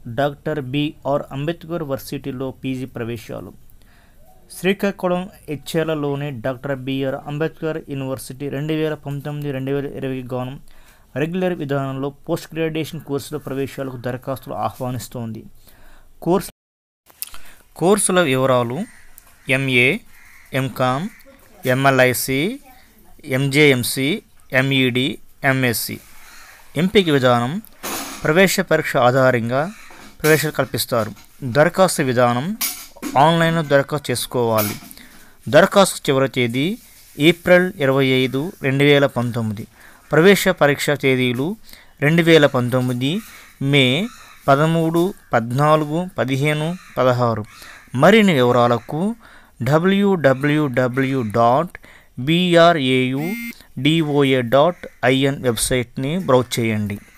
doctor BR Ambedkar వర్సిటీలో PG ప్రవేశాలు శ్రీకాకుళం హెచ్ఏలలోని డాక్టర్ బిఆర్ అంబేద్కర్ యూనివర్సిటీ రెండు వేల పంతొమ్మిది రెండు వేల ఇరవై గాను రెగ్యులర్ విధానంలో పోస్ట్ గ్రాడ్యుయేషన్ కోర్సుల ప్రవేశాలకు దరఖాస్తులు ఆహ్వానిస్తోంది కోర్సు కోర్సుల వివరాలు MA MCom MLIC MJMC MEd MSc ఎంపిక విధానం ప్రవేశ పరీక్ష ఆధారంగా ప్రవేశాలు కల్పిస్తారు దరఖాస్తు విధానం ఆన్లైన్లో దరఖాస్తు చేసుకోవాలి దరఖాస్తు చివరి తేదీ ఏప్రిల్ ఇరవై ఐదు రెండు వేల పంతొమ్మిది ప్రవేశ పరీక్ష తేదీలు రెండు వేల పంతొమ్మిది మే పదమూడు పద్నాలుగు పదిహేను పదహారు మరిన్ని వివరాలకు డబ్ల్యూడబ్ల్యూడబ్ల్యూ dot BRAU DOA dot IN వెబ్సైట్ని బ్రౌజ్ చేయండి